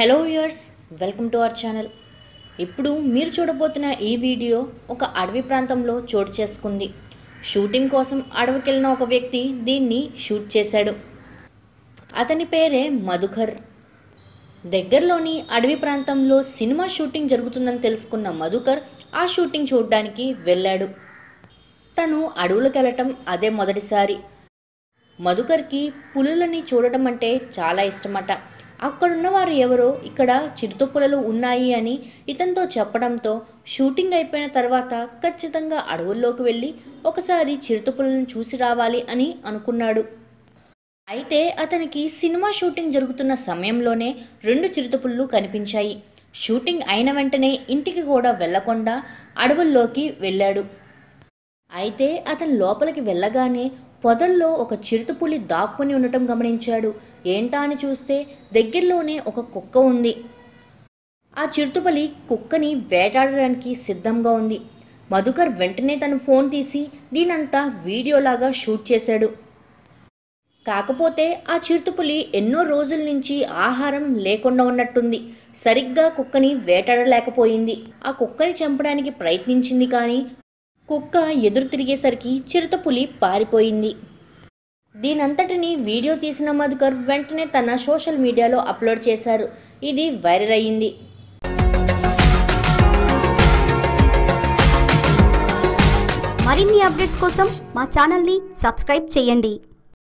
hello viewers welcome to our channel ఇప్పుడు మీరు చూడబోతున్న ఈ వీడియో ఒక అడవి ప్రాంతంలో చోటు చేసుకుంది షూటింగ్ కోసం అడవికి వెళ్ళిన ఒక వ్యక్తి దీన్ని షూట్ చేశాడు అతని పేరే మధుకర్ దగ్గరలోని అడవి ప్రాంతంలో సినిమా షూటింగ్ జరుగుతుందని తెలుసుకున్న మధుకర్ ఆ షూటింగ్ చూడడానికి వెళ్ళాడు తను అడవులకు వెళ్ళటం అదే మొదటిసారి మధుకర్కి పులులని చూడటం అంటే చాలా ఇష్టమట అక్కడున్న వారు ఎవరో ఇక్కడ చిరుతపులలు ఉన్నాయి అని ఇతనితో చెప్పడంతో షూటింగ్ అయిపోయిన తర్వాత ఖచ్చితంగా అడవుల్లోకి వెళ్ళి ఒకసారి చిరుతపులను చూసి రావాలి అని అనుకున్నాడు అయితే అతనికి సినిమా షూటింగ్ జరుగుతున్న సమయంలోనే రెండు చిరుతపుళ్ళు కనిపించాయి షూటింగ్ అయిన వెంటనే ఇంటికి కూడా వెళ్లకుండా అడవుల్లోకి వెళ్ళాడు అయితే అతను లోపలికి వెళ్ళగానే పొదల్లో ఒక చిరుతపులి దాక్కుని ఉండటం గమనించాడు ఏంటా అని చూస్తే దగ్గరలోనే ఒక కుక్క ఉంది ఆ చిరుతపులి కుక్కని వేటాడడానికి సిద్ధంగా ఉంది మధుకర్ వెంటనే తన ఫోన్ తీసి దీనంతా వీడియోలాగా షూట్ చేశాడు కాకపోతే ఆ చిరుతపులి ఎన్నో రోజుల నుంచి ఆహారం లేకుండా ఉన్నట్టుంది సరిగ్గా కుక్కని వేటాడలేకపోయింది ఆ కుక్కని చంపడానికి ప్రయత్నించింది కానీ కుక్క ఎదురు తిరిగేసరికి చిరుతపులి పారిపోయింది దీనంతటిని వీడియో తీసిన మధుకర్ వెంటనే తన సోషల్ మీడియాలో అప్లోడ్ చేశారు ఇది వైరల్ అయ్యింది మరిన్ని అప్డేట్స్ కోసం మా ఛానల్ని సబ్స్క్రైబ్ చేయండి